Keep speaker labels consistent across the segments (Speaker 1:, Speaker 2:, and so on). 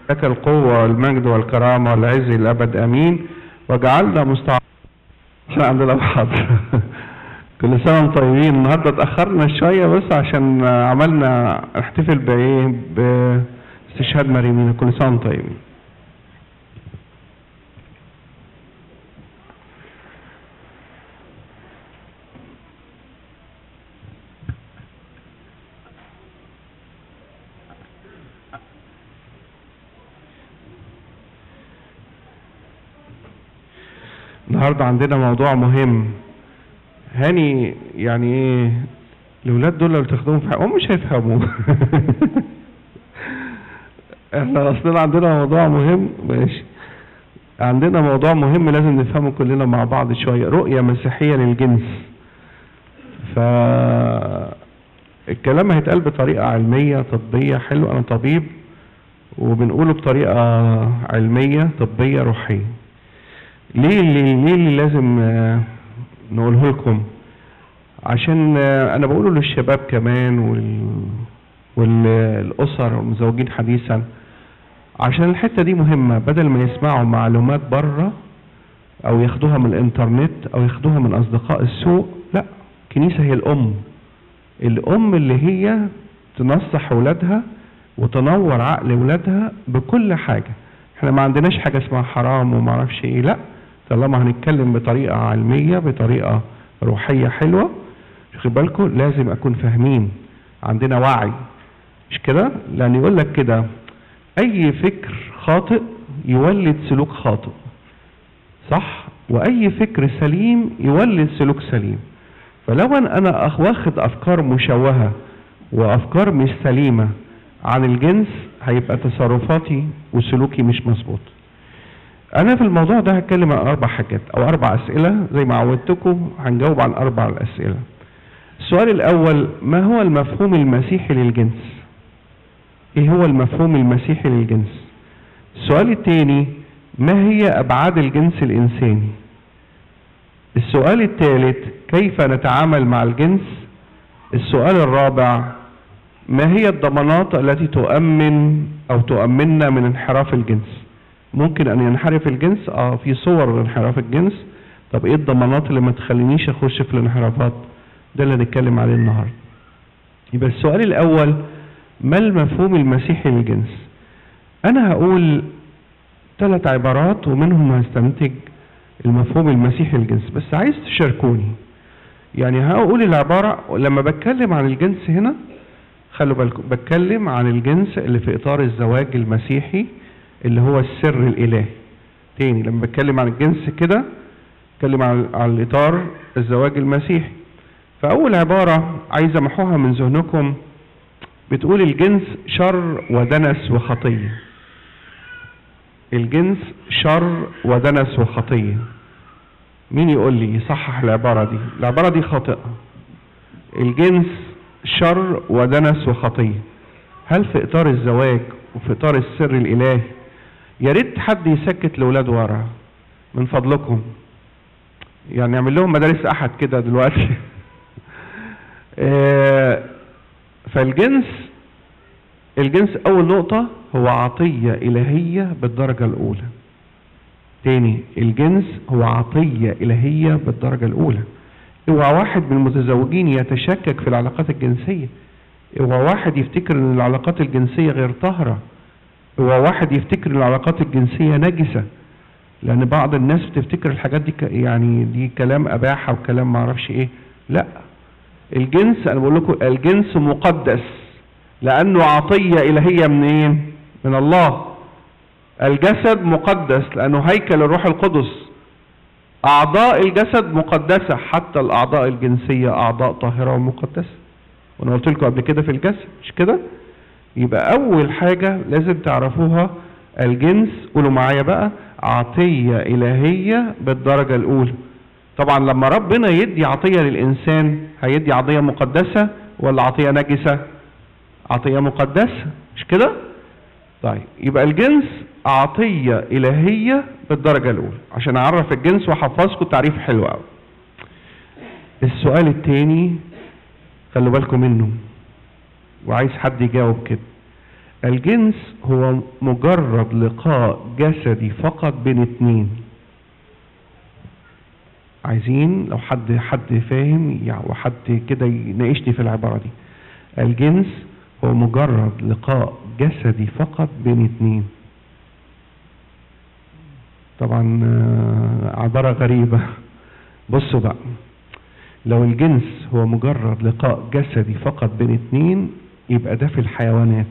Speaker 1: لك القوة والمجد والكرامة والعز الأبد أمين وجعلنا مستعد عشان عندنا محاضرة كل سنة وانتم طيبين النهاردة اتأخرنا شوية بس عشان عملنا نحتفل بإيه باستشهاد مريمين كل سنة وانتم طيبين النهاردة عندنا موضوع مهم هاني يعني ايه الولاد دول لو تاخدوهم في حق هم مش هيفهموا احنا اصلا عندنا موضوع مهم ماشي عندنا موضوع مهم لازم نفهمه كلنا مع بعض شوية رؤية مسيحية للجنس ف الكلام هيتقال بطريقة علمية طبية حلو انا طبيب وبنقوله بطريقة علمية طبية روحية ليه اللي ليه اللي لازم آه، نقوله لكم عشان آه، انا بقوله للشباب كمان وال والاسر والمزوجين حديثا عشان الحته دي مهمه بدل ما يسمعوا معلومات بره او ياخدوها من الانترنت او ياخدوها من اصدقاء السوق لا الكنيسه هي الام الام اللي هي تنصح اولادها وتنور عقل اولادها بكل حاجه احنا ما عندناش حاجه اسمها حرام وما اعرفش ايه لا طالما هنتكلم بطريقه علميه بطريقه روحيه حلوه خد بالكم لازم اكون فاهمين عندنا وعي مش كده لان يقول لك كده اي فكر خاطئ يولد سلوك خاطئ صح واي فكر سليم يولد سلوك سليم فلو أن انا أخ- واخد افكار مشوهه وافكار مش سليمه عن الجنس هيبقى تصرفاتي وسلوكي مش مظبوط انا في الموضوع ده هتكلم عن اربع حاجات او اربع اسئله زي ما عودتكم هنجاوب عن اربع الاسئله السؤال الاول ما هو المفهوم المسيحي للجنس ايه هو المفهوم المسيحي للجنس السؤال الثاني ما هي ابعاد الجنس الانساني السؤال الثالث كيف نتعامل مع الجنس السؤال الرابع ما هي الضمانات التي تؤمن او تؤمننا من انحراف الجنس ممكن ان ينحرف الجنس اه في صور لانحراف الجنس طب ايه الضمانات اللي ما تخلينيش اخش في الانحرافات ده اللي هنتكلم عليه النهارده يبقى السؤال الاول ما المفهوم المسيحي للجنس انا هقول ثلاث عبارات ومنهم هستنتج المفهوم المسيحي للجنس بس عايز تشاركوني يعني هقول العبارة لما بتكلم عن الجنس هنا خلوا بالكم بتكلم عن الجنس اللي في اطار الزواج المسيحي اللي هو السر الالهي تاني لما بتكلم عن الجنس كده بتكلم عن عن الاطار الزواج المسيحي فاول عبارة عايز امحوها من ذهنكم بتقول الجنس شر ودنس وخطية الجنس شر ودنس وخطية مين يقول لي يصحح العبارة دي العبارة دي خاطئة الجنس شر ودنس وخطية هل في إطار الزواج وفي إطار السر الإلهي يا ريت حد يسكت الأولاد ورا من فضلكم يعني نعمل لهم مدارس أحد كده دلوقتي آه، فالجنس الجنس أول نقطة هو عطية إلهية بالدرجة الأولى تاني الجنس هو عطية إلهية بالدرجة الأولى اوعى واحد من المتزوجين يتشكك في العلاقات الجنسية اوعى واحد يفتكر ان العلاقات الجنسية غير طاهرة اوعى واحد يفتكر ان العلاقات الجنسية نجسة لان بعض الناس بتفتكر الحاجات دي ك- يعني دي كلام اباحة وكلام معرفش ايه لا الجنس انا بقول لكم الجنس مقدس لانه عطية الهية منين من الله الجسد مقدس لانه هيكل الروح القدس اعضاء الجسد مقدسة حتى الاعضاء الجنسية اعضاء طاهرة ومقدسة وانا قلت لكم قبل كده في الجسد مش كده يبقى اول حاجة لازم تعرفوها الجنس قولوا معايا بقى عطية الهية بالدرجة الاولى طبعا لما ربنا يدي عطية للانسان هيدي عطية مقدسة ولا عطية نجسة عطية مقدسة مش كده طيب يبقى الجنس عطية إلهية بالدرجة الأولى عشان أعرف الجنس وأحفظكم تعريف حلو أوي السؤال التاني خلوا بالكم منه وعايز حد يجاوب كده الجنس هو مجرد لقاء جسدي فقط بين اتنين عايزين لو حد حد فاهم يعني وحد كده يناقشني في العبارة دي الجنس هو مجرد لقاء جسدي فقط بين اتنين طبعا آه، عبارة غريبة بصوا بقى لو الجنس هو مجرد لقاء جسدي فقط بين اتنين يبقى ده في الحيوانات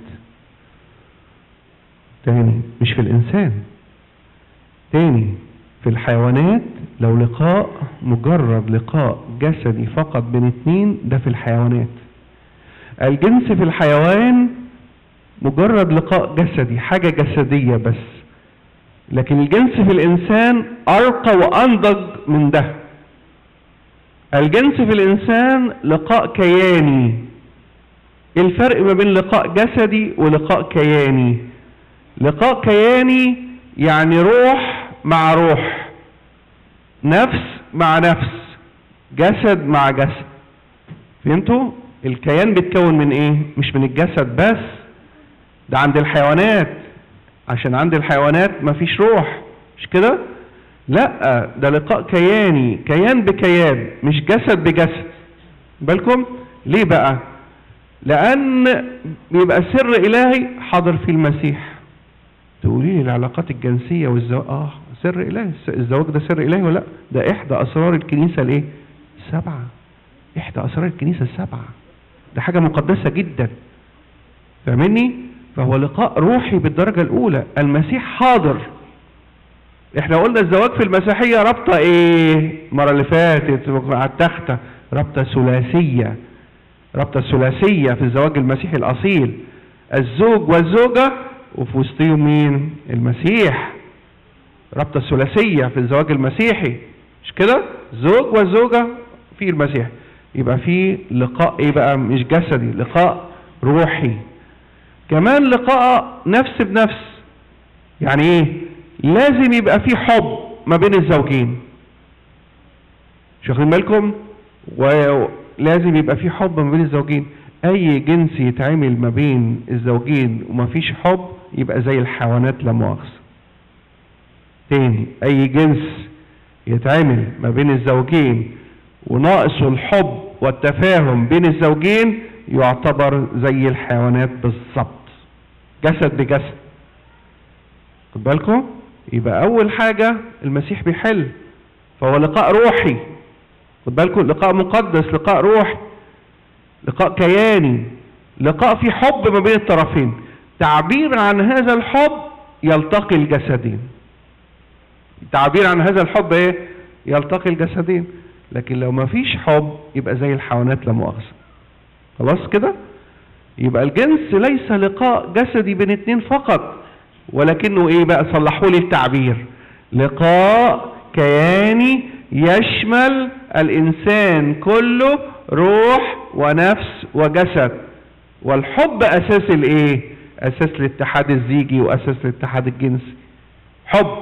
Speaker 1: تاني مش في الإنسان تاني في الحيوانات لو لقاء مجرد لقاء جسدي فقط بين اتنين ده في الحيوانات الجنس في الحيوان مجرد لقاء جسدي حاجة جسدية بس لكن الجنس في الإنسان أرقى وأنضج من ده الجنس في الإنسان لقاء كياني إيه الفرق ما بين لقاء جسدي ولقاء كياني لقاء كياني يعني روح مع روح نفس مع نفس جسد مع جسد فهمتوا الكيان بيتكون من ايه مش من الجسد بس ده عند الحيوانات عشان عند الحيوانات مفيش روح مش كده لا ده لقاء كياني كيان بكيان مش جسد بجسد بالكم ليه بقى لان بيبقى سر الهي حاضر في المسيح تقولي لي العلاقات الجنسيه والزواج اه سر الهي الزواج ده سر الهي ولا لا ده احدى اسرار الكنيسه الايه سبعه احدى اسرار الكنيسه السبعه ده حاجه مقدسه جدا فاهمني فهو لقاء روحي بالدرجه الاولى المسيح حاضر احنا قلنا الزواج في المسيحيه رابطه ايه المره اللي فاتت على التخته رابطه ثلاثيه رابطه ثلاثيه في الزواج المسيحي الاصيل الزوج والزوجه وفي وسطهم مين المسيح رابطه ثلاثيه في الزواج المسيحي مش كده زوج وزوجه في المسيح يبقى في لقاء ايه بقى مش جسدي لقاء روحي كمان لقاء نفس بنفس يعني ايه لازم يبقى في حب ما بين الزوجين مش واخدين بالكم ولازم يبقى في حب ما بين الزوجين اي جنس يتعمل ما بين الزوجين وما فيش حب يبقى زي الحيوانات لا مؤاخذه تاني اي جنس يتعمل ما بين الزوجين وناقص الحب والتفاهم بين الزوجين يعتبر زي الحيوانات بالظبط جسد بجسد خد بالكم يبقى اول حاجة المسيح بيحل فهو لقاء روحي خد بالكم لقاء مقدس لقاء روحي لقاء كياني لقاء فيه حب ما بين الطرفين تعبير عن هذا الحب يلتقي الجسدين تعبير عن هذا الحب ايه يلتقي الجسدين لكن لو ما فيش حب يبقى زي الحيوانات لا مؤاخذه خلاص كده يبقى الجنس ليس لقاء جسدي بين اتنين فقط ولكنه ايه بقى صلحوا لي التعبير لقاء كياني يشمل الانسان كله روح ونفس وجسد والحب اساس الايه اساس الاتحاد الزيجي واساس الاتحاد الجنسي حب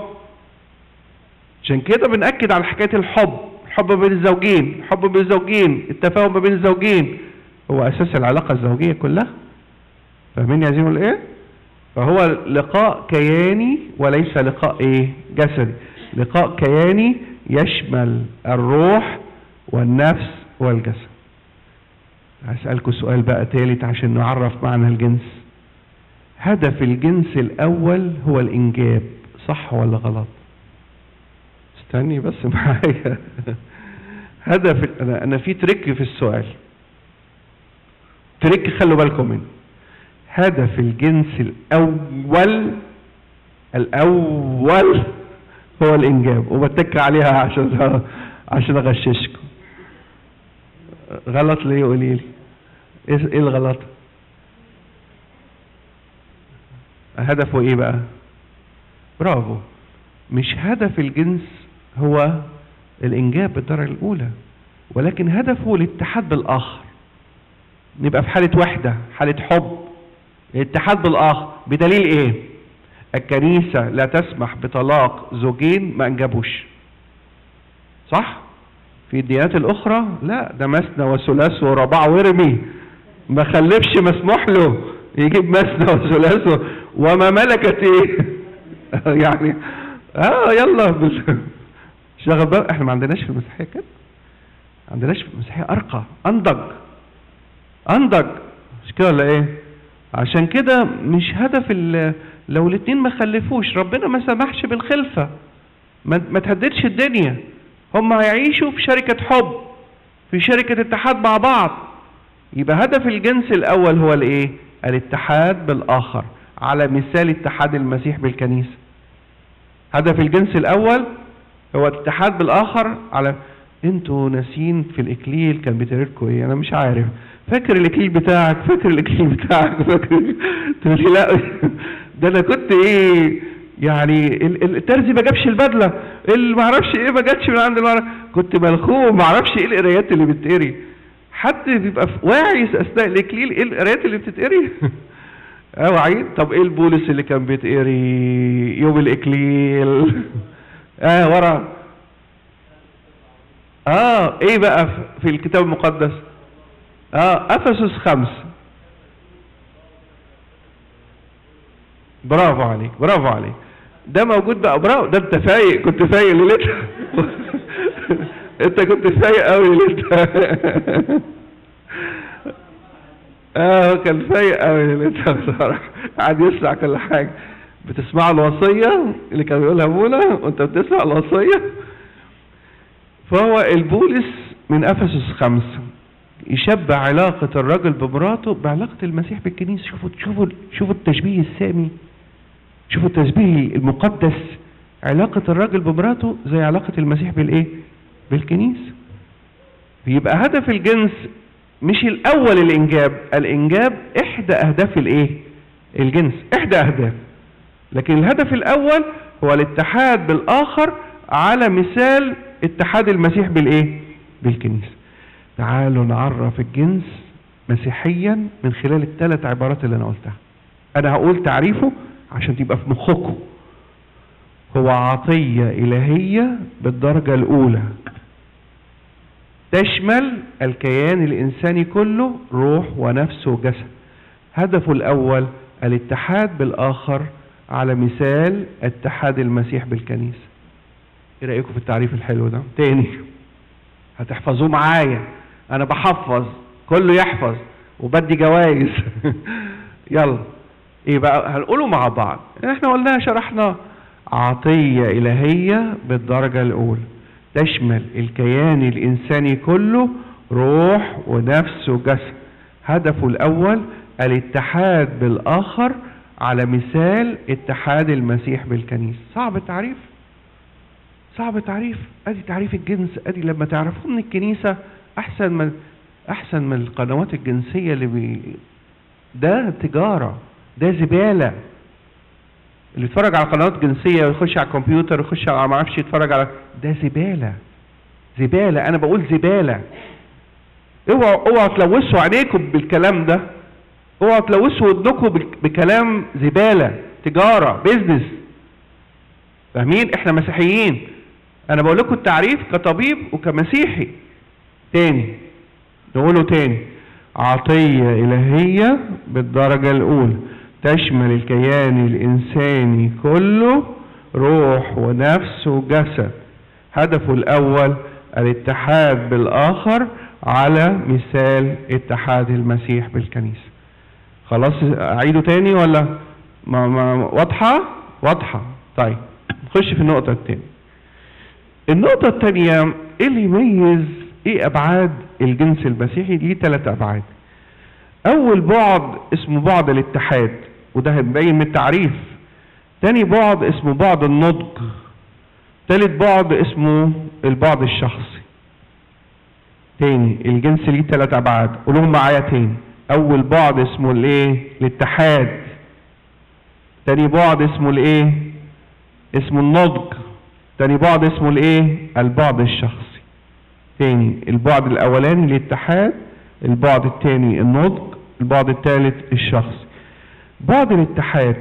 Speaker 1: عشان كده بنأكد على حكاية الحب الحب بين الزوجين الحب بين الزوجين التفاهم بين الزوجين هو اساس العلاقة الزوجية كلها فاهمين عايزين نقول ايه فهو لقاء كياني وليس لقاء ايه جسدي لقاء كياني يشمل الروح والنفس والجسد هسألكم سؤال بقى تالت عشان نعرف معنى الجنس هدف الجنس الأول هو الإنجاب صح ولا غلط استني بس معايا هدف أنا, أنا في تريك في السؤال تريك خلوا بالكم منه هدف الجنس الأول الأول هو الإنجاب وبتك عليها عشان عشان أغششكم غلط ليه قولي لي ايه الغلط هدفه ايه بقى برافو مش هدف الجنس هو الانجاب بالدرجه الاولى ولكن هدفه الاتحاد بالاخر نبقى في حاله وحده حاله حب الاتحاد بالاخر بدليل ايه الكنيسه لا تسمح بطلاق زوجين ما انجبوش صح في الديانات الاخرى لا ده مثنى وثلاث ورباع ورمي ما خلفش مسموح له يجيب مثنى وثلاث وما ملكت ايه يعني اه يلا بال- شغل بقى احنا ما عندناش في المسيحيه كده ما عندناش في المسيحيه ارقى انضج انضج مش كده ولا ايه عشان كده مش هدف ال- لو الاتنين ما خلفوش ربنا ما سمحش بالخلفه ما ما تهددش الدنيا هم هيعيشوا في شركه حب في شركه اتحاد مع بعض يبقى هدف الجنس الاول هو الايه الاتحاد بالاخر على مثال اتحاد المسيح بالكنيسه هدف الجنس الاول هو الاتحاد بالاخر على انتوا ناسين في الاكليل كان بيتقريلكوا ايه انا مش عارف فاكر الاكليل بتاعك فاكر الاكليل بتاعك فاكر تقول لي لا ده انا كنت ايه يعني ال- ال- الترزي ما جابش البدله اللي ما اعرفش ايه ما جاتش من عند المعرفة. كنت ملخوم ما اعرفش ايه القرايات اللي بتقري حد بيبقى ف- واعي اثناء الاكليل ايه القرايات اللي بتتقري اه وعيد طب ايه البولس اللي كان بيتقري يوم الاكليل اه ورا اه ايه بقى ف- في الكتاب المقدس اه افسس خمس برافو عليك برافو عليك ده موجود بقى برافو ده انت فايق كنت فايق ليلتها انت كنت فايق قوي ليلتها اه كان فايق قوي ليلتها بصراحه قاعد يسمع كل حاجه بتسمع الوصيه اللي كان بيقولها ابونا وانت بتسمع الوصيه فهو البولس من افسس خمسه يشبه علاقة الرجل بمراته بعلاقة المسيح بالكنيسة شوفوا شوفوا شوفوا التشبيه السامي شوفوا التشبيه المقدس علاقة الرجل بمراته زي علاقة المسيح بالايه؟ بالكنيسة يبقى هدف الجنس مش الاول الانجاب الانجاب احدى اهداف الايه؟ الجنس احدى اهداف لكن الهدف الاول هو الاتحاد بالاخر على مثال اتحاد المسيح بالايه؟ بالكنيسة تعالوا نعرف الجنس مسيحيا من خلال الثلاث عبارات اللي انا قلتها انا هقول تعريفه عشان تبقى في مخكم هو عطية إلهية بالدرجة الأولى تشمل الكيان الإنساني كله روح ونفس وجسد هدفه الأول الاتحاد بالآخر على مثال اتحاد المسيح بالكنيسة ايه رأيكم في التعريف الحلو ده تاني هتحفظوه معايا انا بحفظ كله يحفظ وبدي جوائز يلا ايه بقى هنقوله مع بعض احنا قلناها شرحناه عطية إلهية بالدرجة الأولى تشمل الكيان الإنساني كله روح ونفس وجسد هدفه الأول الاتحاد بالآخر على مثال اتحاد المسيح بالكنيسة صعب التعريف صعب التعريف ادي تعريف الجنس ادي لما تعرفوه من الكنيسة احسن من احسن من القنوات الجنسية اللي بي ده تجارة ده زبالة اللي يتفرج على قنوات جنسية ويخش على الكمبيوتر ويخش على ما اعرفش يتفرج على ده زبالة زبالة انا بقول زبالة اوعوا اوعوا تلوثوا عينيكم بالكلام ده اوعوا تلوثوا ودنكم بال- بكلام زبالة تجارة بيزنس فاهمين احنا مسيحيين انا بقول لكم التعريف كطبيب وكمسيحي تاني نقوله تاني عطية إلهية بالدرجة الأولى تشمل الكيان الإنساني كله روح ونفس وجسد هدفه الأول الاتحاد بالآخر على مثال اتحاد المسيح بالكنيسة خلاص أعيده تاني ولا ما ما واضحة واضحة طيب نخش في النقطة التانية النقطة التانية ايه اللي يميز ايه ابعاد الجنس المسيحي دي ثلاث ابعاد اول بعد اسمه بعد الاتحاد وده هنبين من التعريف تاني بعد اسمه بعد النضج تالت بعد اسمه البعد الشخصي تاني الجنس ليه ثلاث ابعاد قولهم معايا تاني اول بعد اسمه الايه الاتحاد تاني بعد اسمه الايه اسمه النضج تاني بعد اسمه الايه البعد الشخصي تاني البعد الاولاني الاتحاد البعد التاني النضج البعد الثالث الشخصي بعد الاتحاد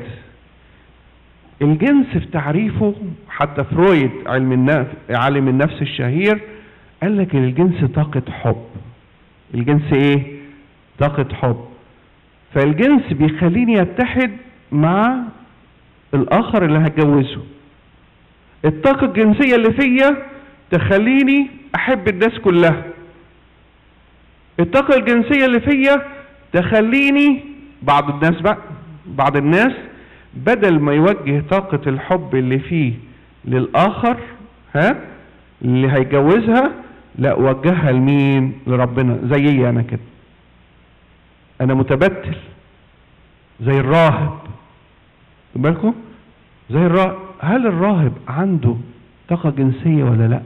Speaker 1: الجنس في تعريفه حتى فرويد علم النفس عالم النفس الشهير قال لك الجنس طاقة حب الجنس ايه طاقة حب فالجنس بيخليني اتحد مع الاخر اللي هتجوزه الطاقة الجنسية اللي فيا تخليني احب الناس كلها الطاقة الجنسية اللي فيا تخليني بعض الناس بقى بعض الناس بدل ما يوجه طاقة الحب اللي فيه للآخر ها اللي هيجوزها لا وجهها لمين لربنا زيي انا كده انا متبتل زي الراهب خد بالكم زي الراهب هل الراهب عنده طاقة جنسية ولا لا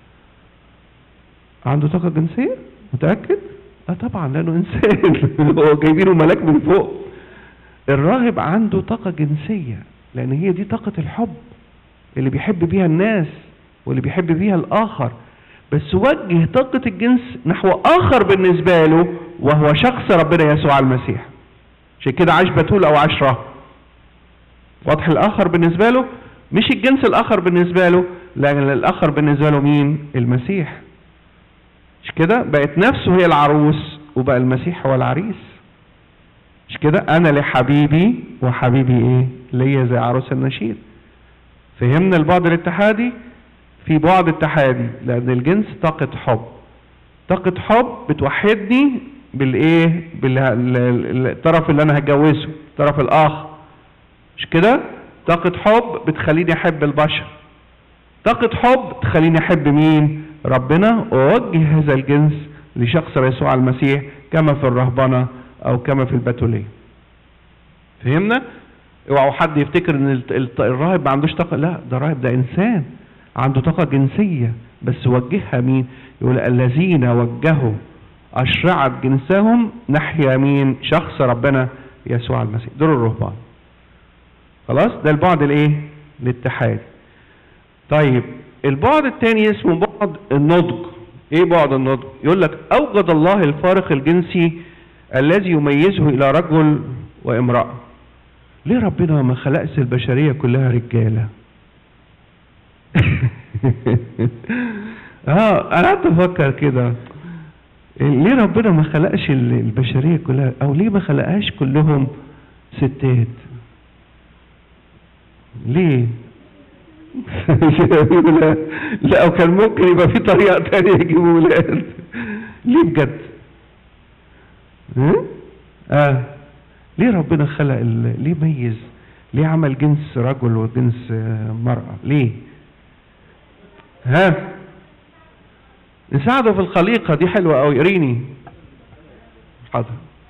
Speaker 1: عنده طاقة جنسية متأكد اه طبعا لانه انسان هو جايبينه ملاك من فوق الراهب عنده طاقة جنسية لان هي دي طاقة الحب اللي بيحب بيها الناس واللي بيحب بيها الاخر بس وجه طاقة الجنس نحو اخر بالنسبة له وهو شخص ربنا يسوع المسيح عشان كده عاش بتول او عاش راهب واضح الاخر بالنسبة له مش الجنس الاخر بالنسبة له لكن الاخر بالنسبة له مين المسيح مش كده بقت نفسه هي العروس وبقى المسيح هو العريس مش كده انا لحبيبي وحبيبي ايه ليا زي عروس النشيد فهمنا البعد الاتحادي في بعد اتحادي لان الجنس طاقة حب طاقة حب بتوحدني بالايه بالطرف اللي انا هتجوزه الطرف الاخر مش كده طاقة حب بتخليني احب البشر طاقة حب تخليني احب مين ربنا واوجه هذا الجنس لشخص يسوع المسيح كما في الرهبنة او كما في البتولية فهمنا اوعوا حد يفتكر ان الراهب ما عندوش طاقة لا ده الراهب ده انسان عنده طاقة جنسية بس وجهها مين يقول الذين وجهوا أشرعت جنسهم ناحية مين شخص ربنا يسوع المسيح دول الرهبان خلاص ده البعد الايه الاتحاد طيب البعد الثاني اسمه بعد النضج ايه بعد النضج يقول لك اوجد الله الفارق الجنسي الذي يميزه الى رجل وامرأة ليه ربنا ما خلقش البشرية كلها رجالة اه انا قعدت افكر كده ليه ربنا ما خلقش البشرية كلها او ليه ما خلقهاش كلهم ستات ليه لا لا وكان ممكن يبقى في طريقة تانية يجيبوا ولاد ليه بجد ها؟ اه ليه ربنا خلق ال... ليه ميز ليه عمل جنس رجل وجنس مرأة ليه ها نساعده في الخليقة دي حلوة قوي قريني حاضر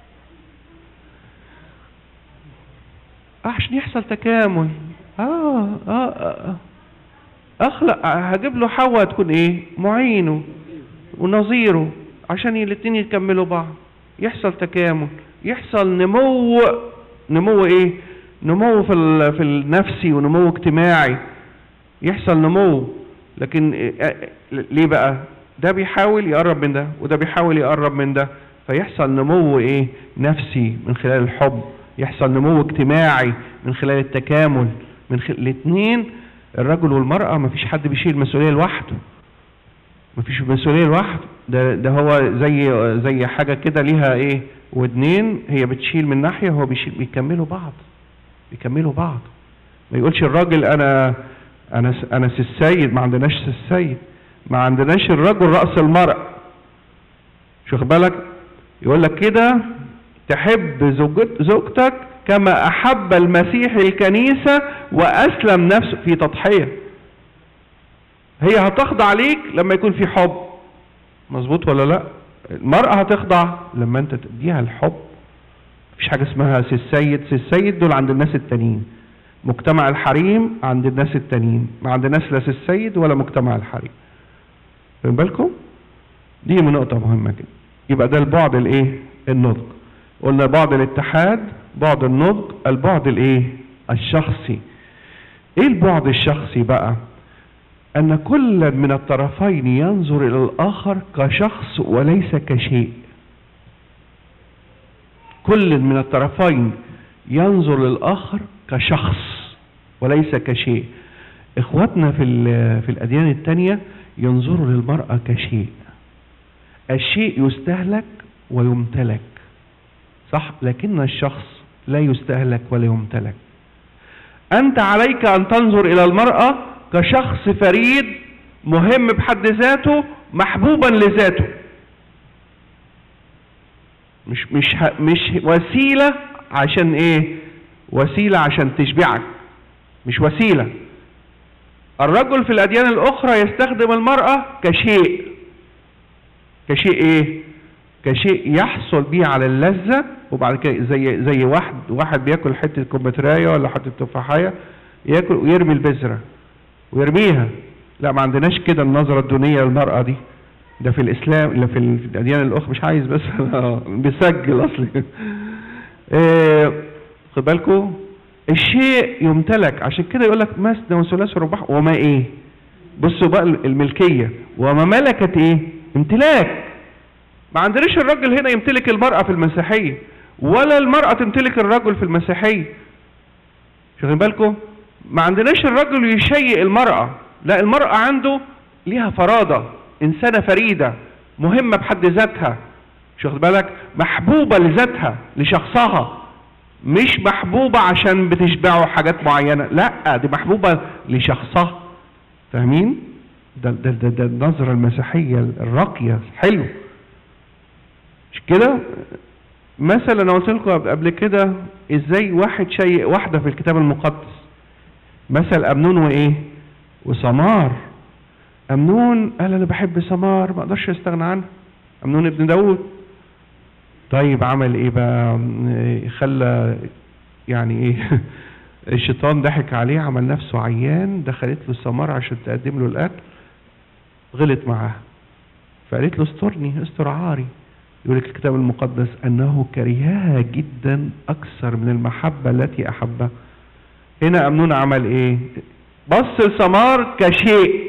Speaker 1: عشان يحصل تكامل آه, آه, آه اخلق هجيب له حواء تكون ايه معينه ونظيره عشان الاتنين يكملوا بعض يحصل تكامل يحصل نمو نمو ايه نمو في في النفسي ونمو اجتماعي يحصل نمو لكن ليه بقى ده بيحاول يقرب من ده وده بيحاول يقرب من ده فيحصل نمو ايه نفسي من خلال الحب يحصل نمو اجتماعي من خلال التكامل من خلال الاثنين الرجل والمرأة ما فيش حد بيشيل مسؤولية لوحده ما فيش مسؤولية لوحده ده, ده هو زي زي حاجة كده ليها ايه ودنين هي بتشيل من ناحية هو بيشيل بيكملوا بعض بيكملوا بعض ما يقولش الراجل انا انا انا السيد ما عندناش السيد ما عندناش الرجل رأس المرأة شوف بالك يقول لك كده تحب زوجتك كما أحب المسيح الكنيسة وأسلم نفسه في تضحية هي هتخضع ليك لما يكون في حب مظبوط ولا لا المرأة هتخضع لما انت تديها الحب مفيش حاجة اسمها سي السيد سي السيد دول عند الناس التانيين مجتمع الحريم عند الناس التانيين ما عندناش لا سي السيد ولا مجتمع الحريم فين بالكم دي من نقطة مهمة كده يبقى ده البعد الايه النضج قلنا بعد الاتحاد بعد النضج البعد الايه الشخصي ايه البعد الشخصي بقى ان كل من الطرفين ينظر الى الاخر كشخص وليس كشيء كل من الطرفين ينظر للاخر كشخص وليس كشيء اخواتنا في في الاديان التانية ينظروا للمرأة كشيء الشيء يستهلك ويمتلك صح لكن الشخص لا يستهلك ولا يمتلك أنت عليك أن تنظر إلى المرأة كشخص فريد مهم بحد ذاته محبوبا لذاته مش مش مش وسيلة عشان ايه وسيلة عشان تشبعك مش وسيلة الرجل في الأديان الأخرى يستخدم المرأة كشيء كشيء ايه كشيء يحصل به على اللذة وبعد كده زي زي واحد واحد بياكل حتة كمبتراية ولا حتة تفاحية ياكل ويرمي البذرة ويرميها لا ما عندناش كده النظرة الدونية للمرأة دي ده في الإسلام لا في الأديان الأخرى مش عايز بس بيسجل أصلي إيه خد بالكم الشيء يمتلك عشان كده يقول لك مثنى وثلاث ورباع وما ايه بصوا بقى الملكية وما ملكت ايه امتلاك ما عندناش الراجل هنا يمتلك المرأة في المسيحية ولا المرأة تمتلك الرجل في المسيحية شايفين بالكم ما عندناش الرجل يشيء المرأة لا المرأة عنده ليها فرادة إنسانة فريدة مهمة بحد ذاتها شوف بالك محبوبة لذاتها لشخصها مش محبوبة عشان بتشبعه حاجات معينة لا دي محبوبة لشخصها فاهمين ده, ده, ده, ده النظرة المسيحية الراقية حلو مش كده مثلا انا قلت لكم قبل كده ازاي واحد شيء واحدة في الكتاب المقدس مثل امنون وايه وسمار امنون قال انا بحب سمار ما اقدرش استغنى عنها امنون ابن داود طيب عمل ايه بقى خلى يعني ايه الشيطان ضحك عليه عمل نفسه عيان دخلت له سمار عشان تقدم له الاكل غلط معاها فقالت له استرني استر عاري يقول لك الكتاب المقدس انه كرهها جدا اكثر من المحبه التي احبها هنا امنون عمل ايه بص لسمار كشيء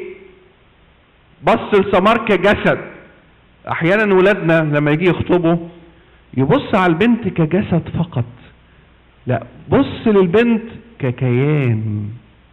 Speaker 1: بص لسمار كجسد احيانا ولادنا لما يجي يخطبوا يبص على البنت كجسد فقط لا بص للبنت ككيان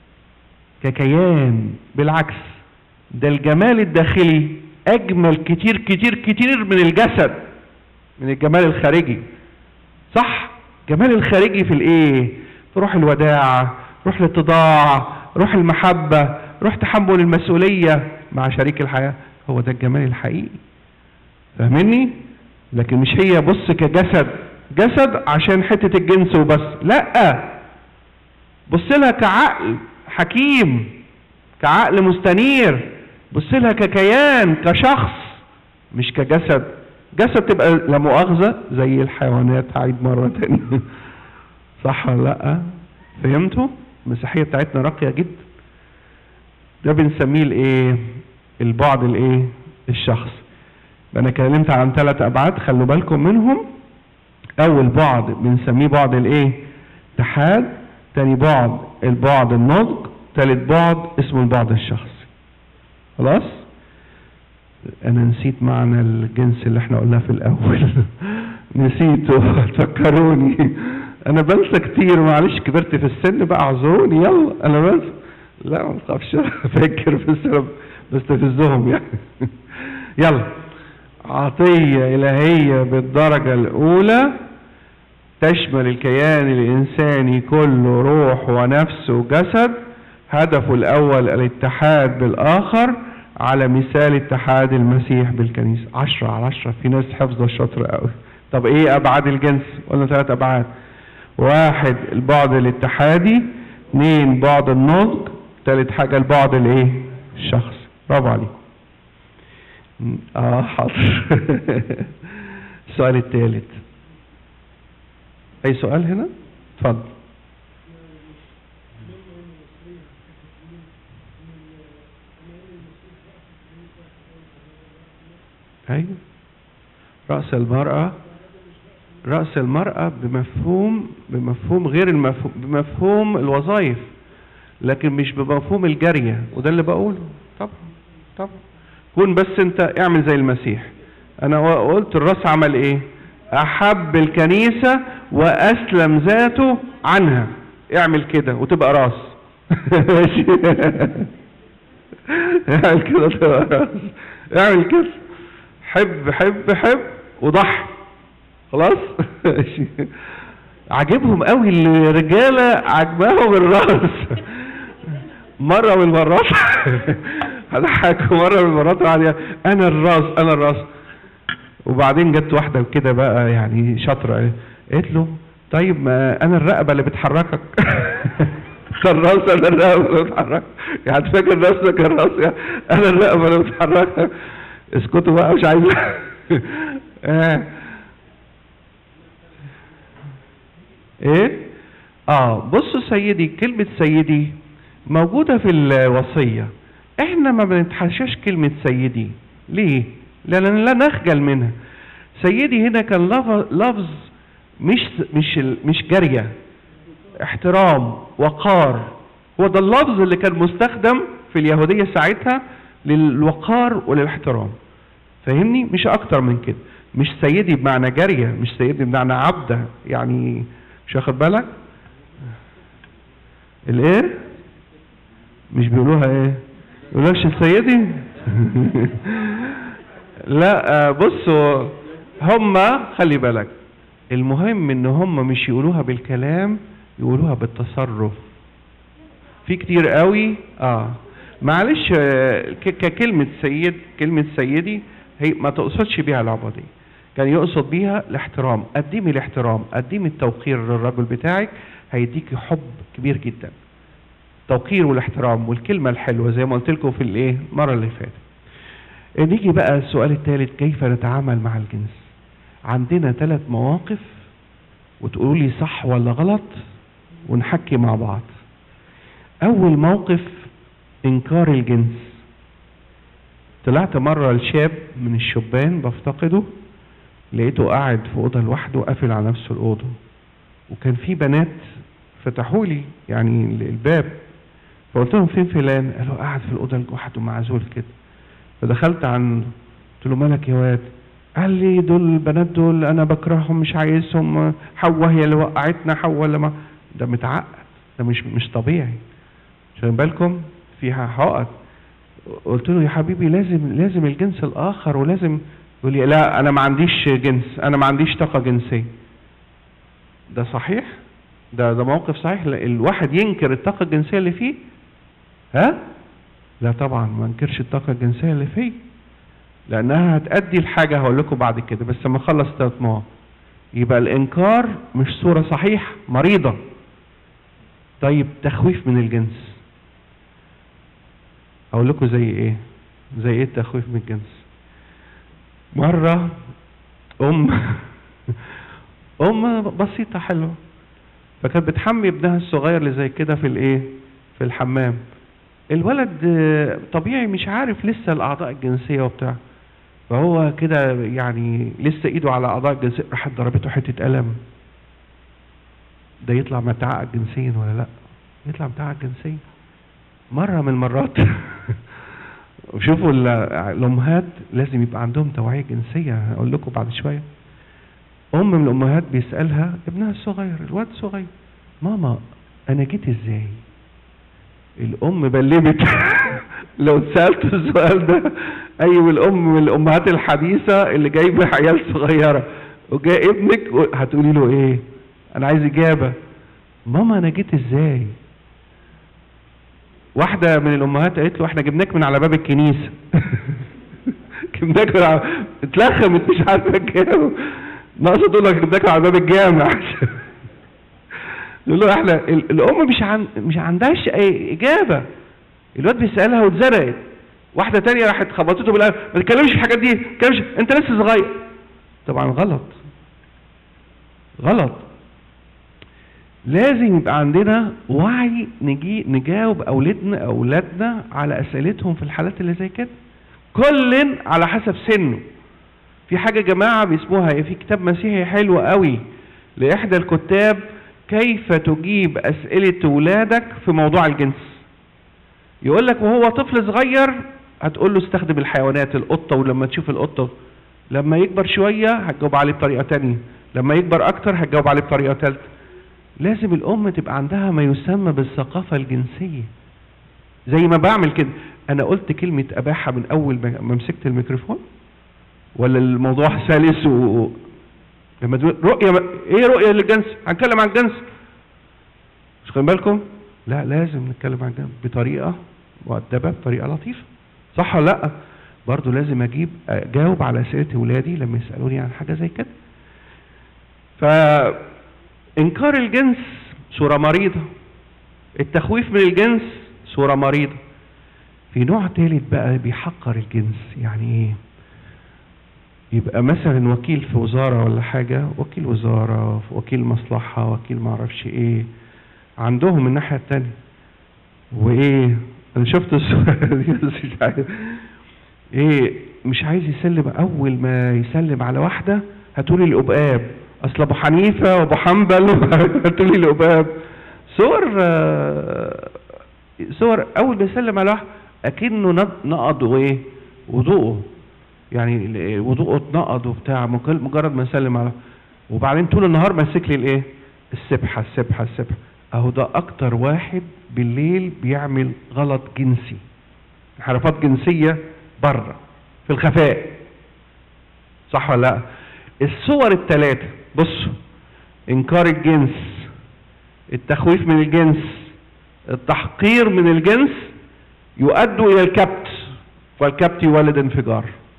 Speaker 1: ككيان بالعكس ده الجمال الداخلي اجمل كتير كتير كتير من الجسد من الجمال الخارجي صح جمال الخارجي في الايه في روح الوداعة روح الاتضاع روح المحبة روح تحمل المسؤولية مع شريك الحياة هو ده الجمال الحقيقي فاهمني لكن مش هي بص كجسد جسد عشان حتة الجنس وبس لا بص لها كعقل حكيم كعقل مستنير بص لها ككيان كشخص مش كجسد جسد تبقى لا مؤاخذة زي الحيوانات هعيد مرة تاني صح ولا لا فهمتوا المسيحية بتاعتنا راقية جدا ده بنسميه الايه البعد الايه الشخص انا اتكلمت عن ثلاث ابعاد خلوا بالكم منهم اول بعد بنسميه بعد الايه اتحاد تاني بعد البعد النضج ثالث بعد اسمه البعد الشخصي خلاص انا نسيت معنى الجنس اللي احنا قلناه في الاول نسيته فكروني انا بنسى كتير معلش كبرت في السن بقى اعذروني يلا انا بنسى لا ما تخافش فاكر بس انا بستفزهم يعني يلا عطية إلهية بالدرجة الأولى تشمل الكيان الإنساني كله روح ونفس وجسد هدفه الأول الاتحاد بالآخر على مثال اتحاد المسيح بالكنيسة عشرة على عشرة في ناس حفظة شاطرة قوي طب ايه أبعاد الجنس قلنا ثلاث أبعاد واحد البعد الاتحادي اثنين بعد النضج ثالث حاجة البعد الايه الشخصي برافو عليك اه حاضر السؤال الثالث اي سؤال هنا اتفضل ايوه رأس المرأة رأس المرأة بمفهوم بمفهوم غير المفهوم بمفهوم الوظائف لكن مش بمفهوم الجارية وده اللي بقوله طبعا طبعا كون بس انت اعمل زي المسيح انا قلت الراس عمل ايه احب الكنيسة واسلم ذاته عنها اعمل كده وتبقى راس ماشي اعمل كده تبقى راس اعمل كده حب حب حب وضحي خلاص عاجبهم قوي الرجاله عجباهم الراس مره من المرات هضحك مره من المرات قعد انا الراس انا الراس وبعدين جت واحده كده بقى يعني شاطره قالت له طيب ما انا الرقبه اللي بتحركك الراس انا الرقبه اللي بتحركك يعني فاكر نفسك الراس يعني انا الرقبه اللي بتحركك اسكتوا بقى مش عايز آه. ايه اه بصوا سيدي كلمة سيدي موجودة في الوصية احنا ما بنتحشاش كلمة سيدي ليه لان لا نخجل منها سيدي هنا كان لف- لفظ مش مش مش جارية احترام وقار هو ده اللفظ اللي كان مستخدم في اليهودية ساعتها للوقار وللاحترام فاهمني مش اكتر من كده مش سيدي بمعنى جارية مش سيدي بمعنى عبدة يعني مش واخد بالك الايه مش بيقولوها ايه يقولكش سيدي لا آه، بصوا هما خلي بالك المهم ان هما مش يقولوها بالكلام يقولوها بالتصرف في كتير قوي اه معلش آه، ك- ككلمة سيد كلمة سيدي هي ما تقصدش بيها العبودية كان يقصد بيها الاحترام قدمي الاحترام قدمي التوقير للرجل بتاعك هيديكي حب كبير جدا توقير والاحترام والكلمة الحلوة زي ما قلت لكم في الايه المرة اللي فاتت نيجي بقى السؤال الثالث كيف نتعامل مع الجنس عندنا ثلاث مواقف وتقولوا لي صح ولا غلط ونحكي مع بعض اول موقف انكار الجنس طلعت مرة الشاب من الشبان بفتقده لقيته قاعد في اوضه لوحده قافل على نفسه الاوضه وكان في بنات فتحوا لي يعني الباب فقلت لهم فين فلان قالوا قاعد في الاوضه لوحده معزول كده فدخلت عن قلت له مالك يا واد قال لي دول البنات دول انا بكرههم مش عايزهم حواء هي اللي وقعتنا حواء اللي ما ده متعقد ده مش مش طبيعي عشان بالكم فيها حقد قلت له يا حبيبي لازم لازم الجنس الاخر ولازم يقول لي لا انا ما عنديش جنس انا ما عنديش طاقه جنسيه ده صحيح ده ده موقف صحيح لا، الواحد ينكر الطاقه الجنسيه اللي فيه ها لا طبعا ما انكرش الطاقه الجنسيه اللي فيه لانها هتأدي لحاجه هقول لكم بعد كده بس لما اخلص ثلاث نقط يبقى الانكار مش صوره صحيحه مريضه طيب تخويف من الجنس اقول لكم زي ايه زي ايه التخويف من الجنس مرة ام ام بسيطة حلوة فكانت بتحمي ابنها الصغير اللي زي كده في الايه في الحمام الولد آه، طبيعي مش عارف لسه الاعضاء الجنسية وبتاع فهو كده يعني لسه ايده على اعضاء الجنسية راحت ضربته حتة قلم ده يطلع متعقد جنسيا ولا لا يطلع متعقد جنسيا مرة من المرات وشوفوا ال- الامهات لازم يبقى عندهم توعية جنسية هقول لكم بعد شوية ام من الامهات بيسألها ابنها الصغير الواد صغير ماما انا جيت ازاي الام بلمت لو سألت السؤال ده اي من الام من الامهات الحديثة اللي جايبة عيال صغيرة وجاء ابنك هتقولي له ايه انا عايز اجابة ماما انا جيت ازاي واحدة من الأمهات قالت له احنا جبناك من على باب الكنيسة جبناك من على اتلخمت مش عارفة كام ناقصة تقول لك جبناك من على باب الجامع يقول له احنا ال- الأم مش عن مش عندهاش أي إجابة الواد بيسألها واتزرقت واحدة تانية راحت خبطته بالقلم ما تتكلمش في الحاجات دي ما تتكلمش انت لسه صغير طبعا غلط غلط لازم يبقى عندنا وعي نجي نجاوب اولادنا اولادنا على اسئلتهم في الحالات اللي زي كده كل على حسب سنه في حاجه يا جماعه بيسموها في كتاب مسيحي حلو قوي لاحدى الكتاب كيف تجيب اسئله ولادك في موضوع الجنس يقول لك وهو طفل صغير هتقول له استخدم الحيوانات القطه ولما تشوف القطه لما يكبر شويه هتجاوب عليه بطريقه تانية لما يكبر اكتر هتجاوب عليه بطريقه ثالثه لازم الام تبقى عندها ما يسمى بالثقافة الجنسية زي ما بعمل كده انا قلت كلمة اباحة من اول ما ما مسكت الميكروفون ولا الموضوع سلس و... لما تقول رؤية ايه رؤية للجنس هنتكلم عن الجنس مش خدين بالكم لا لازم نتكلم عن الجنس بطريقة مؤدبة بطريقة لطيفة صح ولا لا برضه لازم اجيب اجاوب على اسئله ولادي لما يسالوني عن حاجه زي كده فانكار الجنس صوره مريضه التخويف من الجنس صوره مريضه في نوع ثالث بقى بيحقر الجنس يعني ايه يبقى مثلا وكيل في وزارة ولا حاجة وكيل وزارة وكيل مصلحة وكيل معرفش ايه عندهم الناحية التانية وايه انا شفت الصورة دي بس مش عارف ايه مش عايز يسلم اول ما يسلم على واحدة هاتولي القباب اصل ابو حنيفة وابو حنبل هاتولي القباب صور آه، صور اول ما يسلم على واحدة اكنه نق- نقض وايه وضوءه يعني ال- وضوءه اتنقض وبتاع مجل- مجرد ما يسلم على وبعدين طول النهار ماسك لي الايه السبحه السبحه السبحه اهو ده اكتر واحد بالليل بيعمل غلط جنسي انحرافات جنسيه بره في الخفاء صح ولا لا الصور الثلاثه بصوا انكار الجنس التخويف من الجنس التحقير من الجنس يؤدوا الى الكبت والكبت يولد انفجار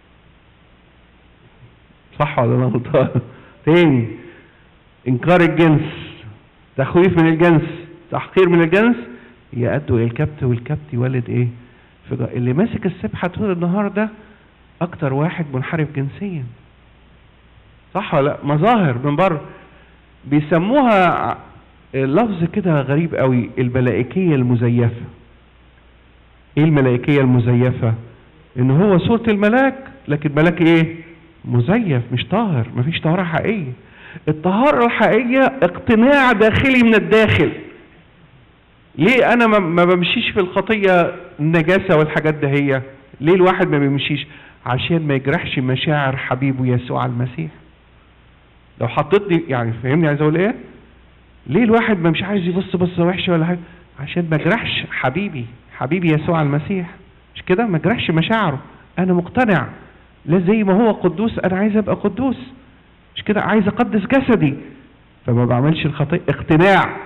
Speaker 1: صح ولا انا غلطان تاني انكار الجنس تخويف من الجنس تحقير من الجنس يؤدوا الى الكبت والكبت يولد ايه انفجار اللي ماسك السبحه طول النهار ده اكتر واحد منحرف جنسيا صح ولا لا مظاهر من بره بيسموها ع- لفظ كده غريب قوي الملائكيه المزيفه ايه الملائكيه المزيفه ان هو صوره الملاك لكن ملاك ايه مزيف مش طاهر مفيش طهاره حقيقيه الطهاره الحقيقيه اقتناع داخلي من الداخل ليه انا ما- ما بمشيش في الخطيه النجاسه والحاجات ده هي ليه الواحد ما بيمشيش عشان ما يجرحش مشاعر حبيبه يسوع المسيح لو حطيتني يعني فاهمني عايز اقول ايه ليه الواحد ما مش عايز يبص بصه وحشه ولا حاجه عشان ما اجرحش حبيبي حبيبي يسوع المسيح مش كده ما اجرحش مشاعره انا مقتنع لا زي ما هو قدوس انا عايز ابقى قدوس مش كده عايز اقدس جسدي فما بعملش الخطيه اقتناع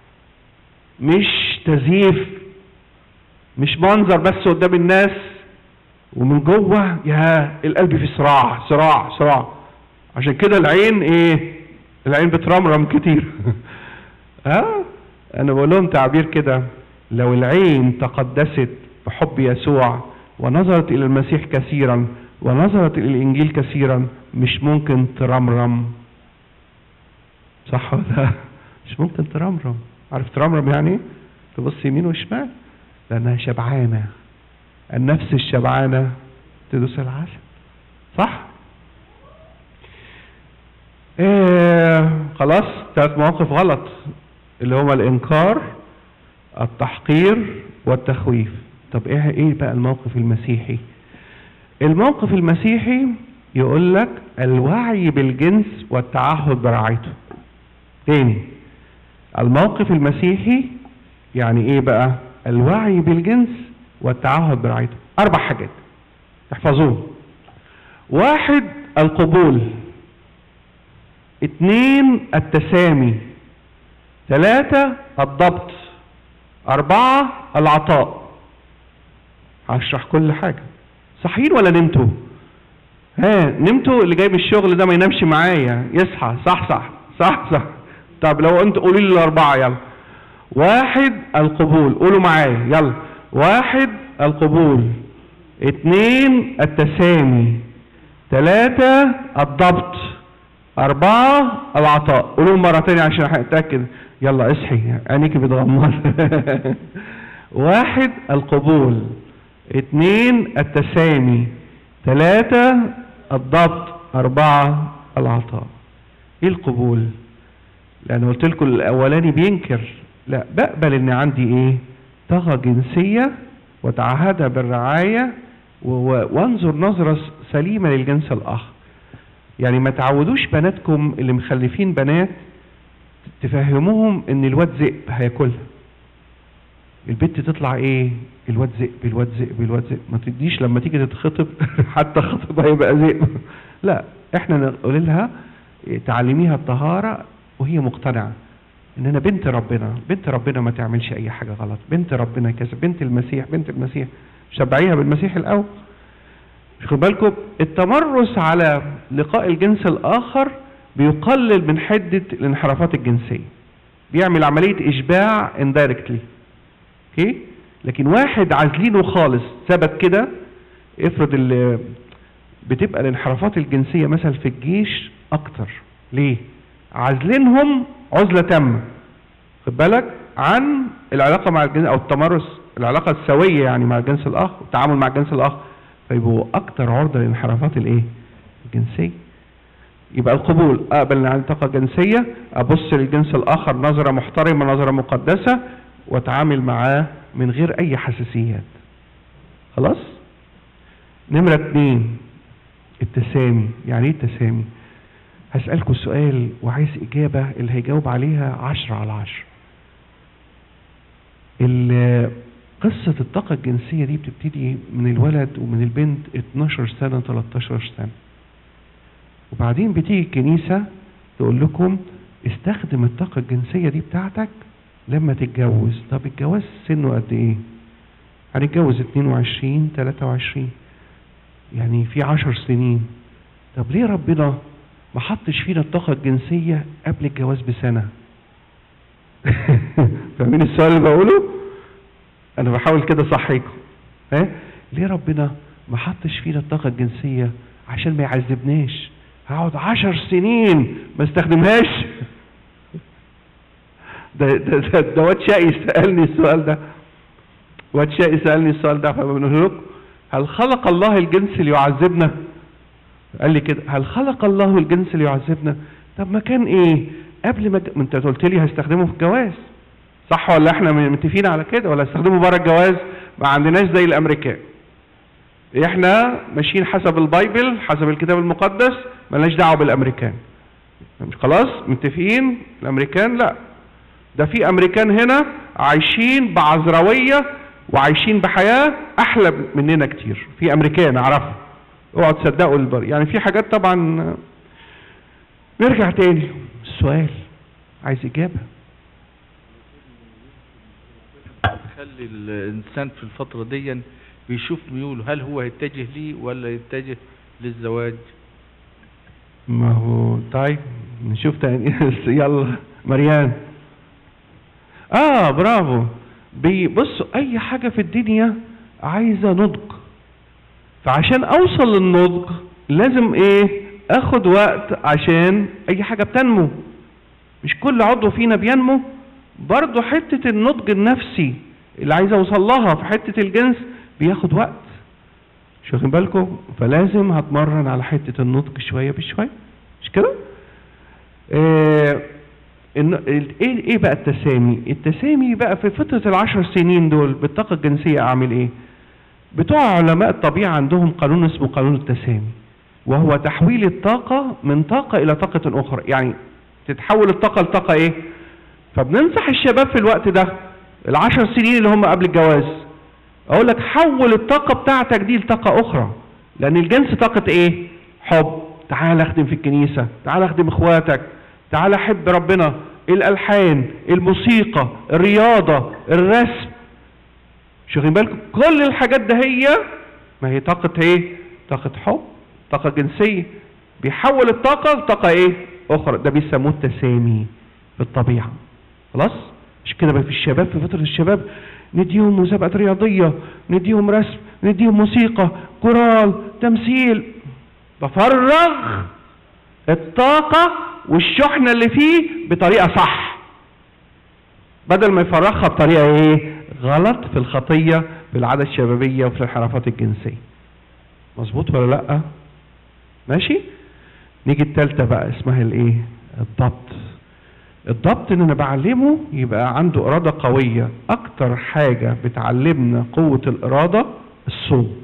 Speaker 1: مش تزييف مش منظر بس قدام الناس ومن جوه يا القلب في صراع صراع صراع عشان كده العين ايه العين بترمرم كتير ها انا بقول لهم تعبير كده لو العين تقدست بحب يسوع ونظرت الى المسيح كثيرا ونظرت الى الانجيل كثيرا مش ممكن ترمرم صح ولا لا؟ مش ممكن ترمرم عارف ترمرم يعني ايه تبص يمين وشمال لانها شبعانه النفس الشبعانه تدوس العسل صح إيه خلاص ثلاث مواقف غلط اللي هما الانكار التحقير والتخويف طب ايه ايه بقى الموقف المسيحي الموقف المسيحي يقول لك الوعي بالجنس والتعهد برعايته تاني الموقف المسيحي يعني ايه بقى الوعي بالجنس والتعهد برعايته اربع حاجات احفظوهم واحد القبول اتنين التسامي ثلاثة الضبط أربعة العطاء هشرح كل حاجة صحيين ولا نمتوا ها نمتوا اللي جاي من الشغل ده ما ينامش معايا يصحى صح صح صح صح طب لو انت قولوا لي الأربعة يلا واحد القبول قولوا معايا يلا واحد القبول اتنين التسامي ثلاثة الضبط أربعة العطاء قولوا مرة تانية عشان أتأكد يلا اصحي عينيك بتغمض واحد القبول اتنين التسامي ثلاثة الضبط أربعة العطاء ايه القبول لأن قلت لكم الأولاني بينكر لا بقبل إن عندي إيه طاقة جنسية وتعهدها بالرعاية و- و- وانظر نظرة سليمة للجنس الآخر يعني ما تعودوش بناتكم اللي مخلفين بنات تفهموهم ان الواد ذئب هياكلها البت تطلع ايه الواد ذئب الواد ذئب الواد ذئب ما تديش لما تيجي تتخطب حتى خطيبها هيبقى ذئب لا احنا نقول لها تعلميها الطهارة وهي مقتنعة ان انا بنت ربنا بنت ربنا ما تعملش اي حاجة غلط بنت ربنا كذا بنت المسيح بنت المسيح شبعيها بالمسيح الاول خد بالكم التمرس على لقاء الجنس الاخر بيقلل من حدة الانحرافات الجنسية بيعمل عملية اشباع indirectly اوكي لكن واحد عازلينه خالص ثبت كده افرض ال- بتبقى الانحرافات الجنسية مثلا في الجيش اكتر ليه عازلينهم عزلة تامة خد بالك عن العلاقة مع الجنس او التمرس العلاقة السوية يعني مع الجنس الاخر التعامل مع الجنس الاخر فيبقوا اكتر عرضة للانحرافات الايه الجنسية يبقى القبول اقبل ان عندي طاقة جنسية ابص للجنس الاخر نظرة محترمة نظرة مقدسة واتعامل معاه من غير اي حساسيات خلاص نمرة اتنين التسامي يعني ايه التسامي هسألكوا سؤال وعايز اجابة اللي هيجاوب عليها عشرة على عشرة ال- قصة الطاقة الجنسية دي بتبتدي من الولد ومن البنت 12 سنة 13 سنة وبعدين بتيجي الكنيسة تقول لكم استخدم الطاقة الجنسية دي بتاعتك لما تتجوز طب الجواز سنه قد ايه هنتجوز 22 23 يعني في 10 سنين طب ليه ربنا ما حطش فينا الطاقة الجنسية قبل الجواز بسنة فاهمين السؤال اللي بقوله انا بحاول كده اصحيكم ها ليه ربنا ما حطش فينا الطاقة الجنسية عشان ما يعذبناش هقعد عشر سنين ما استخدمهاش ده ده ده, ده واد شقي سألني السؤال ده واد شقي سألني السؤال ده فبنقول لكم هل خلق الله الجنس ليعذبنا قال لي كده هل خلق الله الجنس ليعذبنا طب ما كان ايه قبل ما ج- ما انت قلت لي هستخدمه في الجواز صح ولا احنا متفقين على كده ولا هستخدمه بره الجواز ما عندناش زي الامريكان احنا ماشيين حسب البايبل حسب الكتاب المقدس ملناش دعوه بالامريكان مش خلاص متفقين الامريكان لا ده في امريكان هنا عايشين بعذراويه وعايشين بحياه احلى مننا كتير في امريكان اعرفها اوعوا تصدقوا البر يعني في حاجات طبعا نرجع تاني السؤال عايز اجابه
Speaker 2: تخلي الانسان في الفترة دي بيشوف ميوله هل هو يتجه ليه ولا يتجه للزواج
Speaker 1: ما هو طيب نشوف تاني يلا مريان اه برافو بي- بصوا اي حاجة في الدنيا عايزة نضج فعشان اوصل للنضج لازم ايه اخد وقت عشان اي حاجة بتنمو مش كل عضو فينا بينمو برضو حتة النضج النفسي اللي عايز اوصل لها في حتة الجنس بياخد وقت مش واخدين بالكم فلازم هتمرن على حتة النضج شوية بشوية مش كده آه إن ال- ايه ايه بقى التسامي التسامي بقى في فترة العشر سنين دول بالطاقة الجنسية اعمل ايه بتوع علماء الطبيعة عندهم قانون اسمه قانون التسامي وهو تحويل الطاقة من طاقة الى طاقة اخرى يعني تتحول الطاقة لطاقة ايه فبننصح الشباب في الوقت ده العشر سنين اللي هم قبل الجواز اقول لك حول الطاقة بتاعتك دي لطاقة اخرى لان الجنس طاقة ايه حب تعال اخدم في الكنيسة تعال اخدم اخواتك تعال احب ربنا الالحان الموسيقى الرياضة الرسم مش واخدين بالكم كل الحاجات ده هي ما هي طاقة ايه طاقة حب طاقة جنسية بيحول الطاقة لطاقة ايه اخرى ده بيسموه التسامي في الطبيعة خلاص مش كده بقى في الشباب في فترة الشباب نديهم مسابقات رياضية نديهم رسم نديهم موسيقى كورال تمثيل بفرغ الطاقة والشحنة اللي فيه بطريقة صح بدل ما يفرغها بطريقة ايه غلط في الخطية في العادة الشبابية وفي الانحرافات الجنسية مظبوط ولا لأ ماشي نيجي التالتة بقى اسمها الايه الضبط الضبط ان انا بعلمه يبقى عنده ارادة قوية اكتر حاجة بتعلمنا قوة الارادة الصوم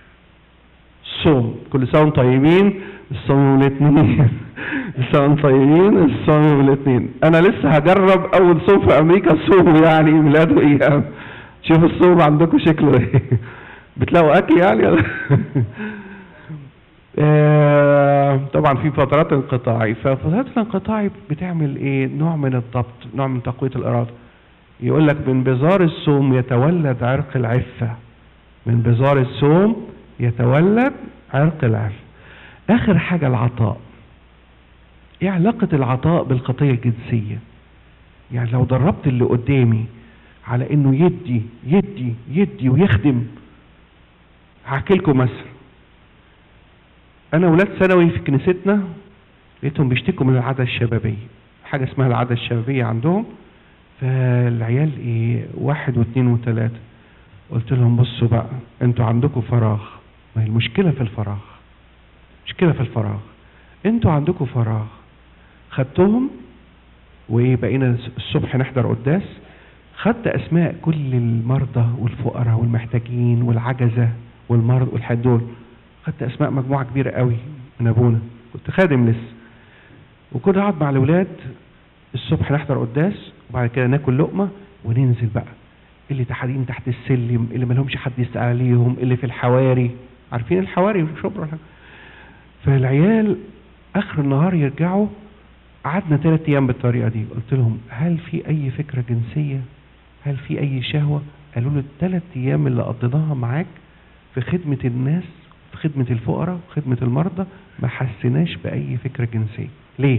Speaker 1: الصوم كل سنة وانتم طيبين الصوم الاثنين السنة وانتم طيبين الصوم الاثنين انا لسه هجرب اول صوم في امريكا الصوم يعني ميلاد وايام شوف الصوم عندكم شكله ايه بتلاقوا اكل يعني آه، طبعا في فترات انقطاعي ففترات الانقطاعي بتعمل ايه نوع من الضبط نوع من تقوية الارادة يقول لك من بزار الصوم يتولد عرق العفة من بزار الصوم يتولد عرق العفة اخر حاجة العطاء ايه علاقة العطاء بالخطية الجنسية يعني لو دربت اللي قدامي على انه يدي يدي يدي ويخدم هحكي لكم مثل انا ولاد ثانوي في كنيستنا لقيتهم بيشتكوا من العاده الشبابيه حاجه اسمها العاده الشبابيه عندهم فالعيال ايه واحد واثنين وثلاثه قلت لهم بصوا بقى انتوا عندكم فراغ ما هي المشكله في الفراغ مشكله في الفراغ انتوا عندكم فراغ خدتهم وايه بقينا الصبح نحضر قداس خدت اسماء كل المرضى والفقراء والمحتاجين والعجزه والمرض والحد دول خدت اسماء مجموعه كبيره قوي من ابونا كنت خادم لسه وكنت اقعد مع الاولاد الصبح نحضر قداس وبعد كده ناكل لقمه وننزل بقى اللي تحدين تحت السلم اللي ملهمش حد يسال عليهم اللي في الحواري عارفين الحواري في شبرا فالعيال اخر النهار يرجعوا قعدنا ثلاث ايام بالطريقه دي قلت لهم هل في اي فكره جنسيه هل في اي شهوه قالوا لي الثلاث ايام اللي قضيناها معاك في خدمه الناس في خدمه الفقراء في خدمه المرضى ما حسيناش باي فكره جنسيه ليه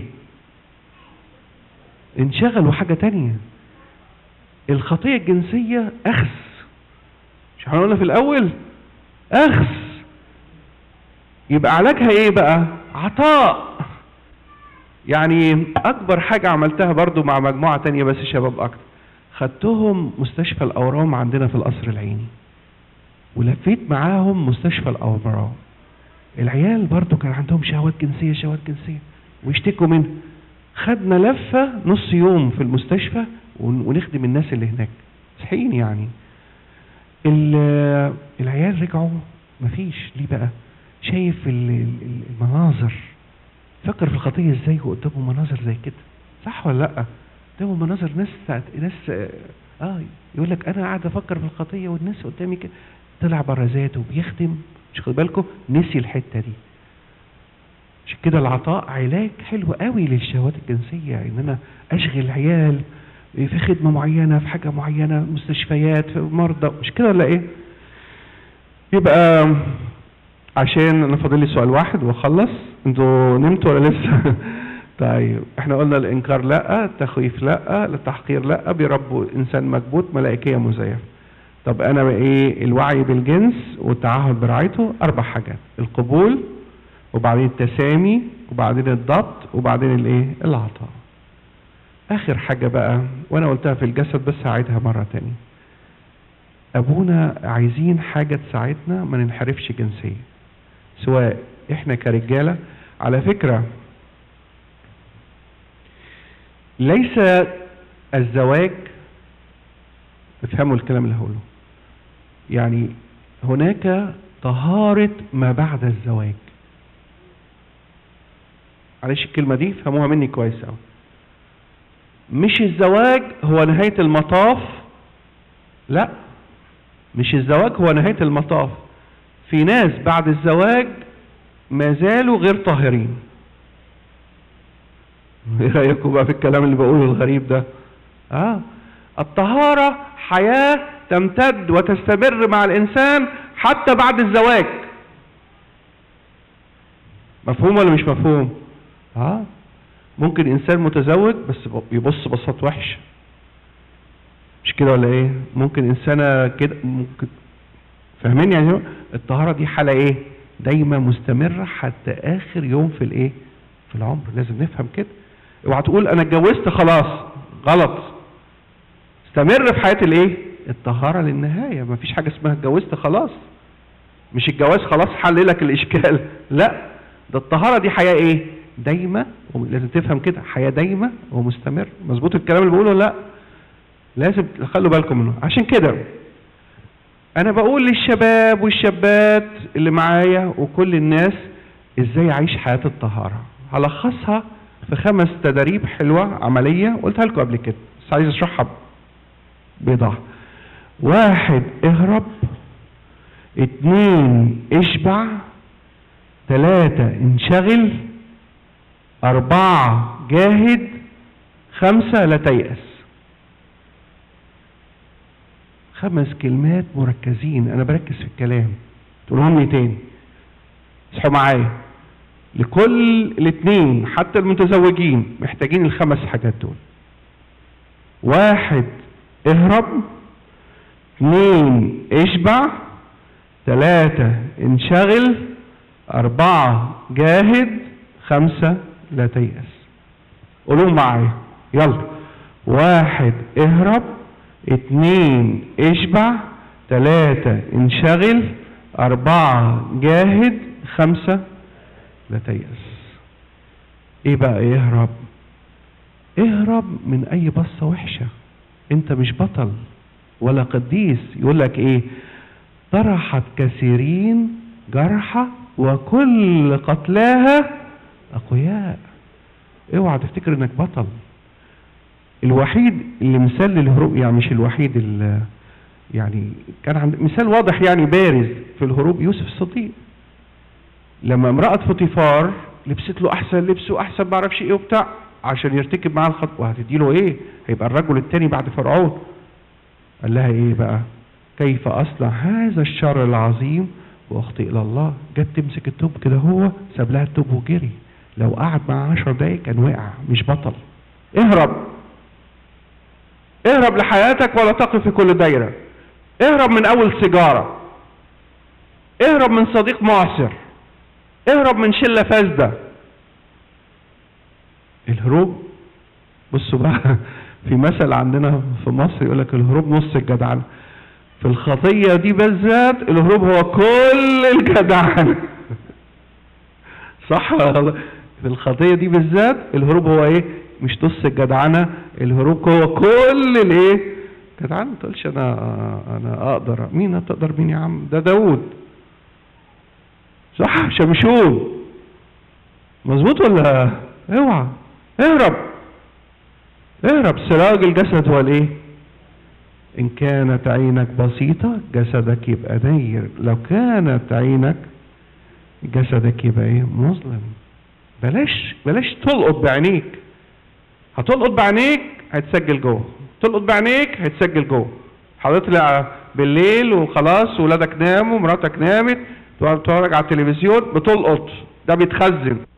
Speaker 1: انشغلوا حاجه تانية الخطيه الجنسيه اخس مش احنا قلنا في الاول اخس يبقى علاجها ايه بقى عطاء يعني اكبر حاجة عملتها برضو مع مجموعة تانية بس شباب اكتر خدتهم مستشفى الاورام عندنا في القصر العيني ولفيت معاهم مستشفى الاورام العيال برضو كان عندهم شهوات جنسية شهوات جنسية ويشتكوا منها خدنا لفة نص يوم في المستشفى ون- ونخدم الناس اللي هناك صحيين يعني ال- العيال رجعوا مفيش ليه بقى شايف ال- ال- المناظر فكر في الخطيه ازاي وقدامه مناظر زي كده صح ولا لا قدامه مناظر ناس ناس اه يقول لك انا قاعد افكر في الخطيه والناس قدامي كده طلع بره ذاته بيخدم مش خد بالكم نسي الحته دي عشان كده العطاء علاج حلو قوي للشهوات الجنسيه ان انا اشغل عيال في خدمه معينه في حاجه معينه مستشفيات في مرضى مش كده ولا ايه يبقى عشان انا فاضل لي سؤال واحد واخلص انتوا نمتوا ولا لسه طيب احنا قلنا الانكار لا التخويف لا التحقير لا بيربوا انسان مكبوت ملائكيه مزيفه طب انا بقى ايه الوعي بالجنس والتعهد برعايته اربع حاجات القبول وبعدين التسامي وبعدين الضبط وبعدين الايه العطاء اخر حاجه بقى وانا قلتها في الجسد بس هعيدها مره تانية ابونا عايزين حاجه تساعدنا ما ننحرفش جنسيا سواء احنا كرجاله على فكره ليس الزواج افهموا الكلام اللي هقوله يعني هناك طهارة ما بعد الزواج معلش الكلمة دي فهموها مني كويس أوي مش الزواج هو نهاية المطاف لا مش الزواج هو نهاية المطاف في ناس بعد الزواج ما زالوا غير طاهرين ايه رايكم بقى في الكلام اللي بقوله الغريب ده اه الطهارة حياة تمتد وتستمر مع الانسان حتى بعد الزواج مفهوم ولا مش مفهوم اه ممكن انسان متزوج بس يبص بصات وحش مش كده ولا ايه ممكن انسانة كده ممكن فاهمين يعني الطهارة دي حالة ايه دايما مستمرة حتى اخر يوم في الايه في العمر لازم نفهم كده اوعى تقول انا اتجوزت خلاص غلط استمر في حياة الايه الطهارة للنهاية ما فيش حاجة اسمها اتجوزت خلاص مش الجواز خلاص حل لك الاشكال لا ده الطهارة دي حياة ايه دايمة لازم تفهم كده حياة دايمة ومستمر مظبوط الكلام اللي بقوله لا لازم تخلوا بالكم منه عشان كده انا بقول للشباب والشابات اللي معايا وكل الناس ازاي اعيش حياة الطهارة هلخصها في خمس تدريب حلوة عملية قلتها لكم قبل كده بس عايز اشرحها بإيضاح واحد اهرب اتنين اشبع ثلاثة انشغل أربعة جاهد خمسة لا تيأس خمس كلمات مركزين أنا بركز في الكلام تقولهم لي تاني اصحوا معايا لكل الاثنين حتى المتزوجين محتاجين الخمس حاجات دول واحد اهرب اثنين اشبع ثلاثة انشغل أربعة جاهد خمسة لا تيأس قولوا معايا يلا واحد اهرب اتنين اشبع تلاتة انشغل أربعة جاهد خمسة لا تيأس ايه بقى اهرب اهرب من اي بصة وحشة انت مش بطل ولا قديس يقول لك ايه طرحت كثيرين جرحى وكل قتلاها اقوياء اوعى تفتكر انك بطل الوحيد اللي مثال للهروب يعني مش الوحيد اللي يعني كان عند مثال واضح يعني بارز في الهروب يوسف الصديق لما امرأة فوتيفار لبست له احسن لبس واحسن ما اعرفش ايه وبتاع عشان يرتكب معاها الخطوه هتدي له ايه هيبقى الرجل التاني بعد فرعون قال لها ايه بقى كيف اصنع هذا الشر العظيم واخطئ الى الله جت تمسك التوب كده هو ساب لها التوب وجري لو قعد معاه عشر دقايق كان وقع مش بطل اهرب اهرب لحياتك ولا تقف في كل دايرة اهرب من اول سيجارة اهرب من صديق معسر اهرب من شلة فاسدة الهروب بصوا بقى في مثل عندنا في مصر يقول لك الهروب نص الجدعنة في الخطية دي بالذات الهروب هو كل الجدعنة صح ولا غلط؟ في الخطية دي بالذات الهروب هو ايه مش نص الجدعنة الهروب هو كل الايه جدعنة ما تقولش انا انا اقدر مين هتقدر مين يا عم ده داوود صح شمشون مظبوط ولا اوعى اهرب اهرب سراج الجسد هو الايه ان كانت عينك بسيطة جسدك يبقى نير لو كانت عينك جسدك يبقى ايه مظلم بلاش بلاش تلقط بعينيك هتلقط بعينيك هتسجل جوه تلقط بعينيك هتسجل جوه حضرتك بالليل وخلاص ولادك ناموا مراتك نامت تقعد تتفرج على التلفزيون بتلقط ده بيتخزن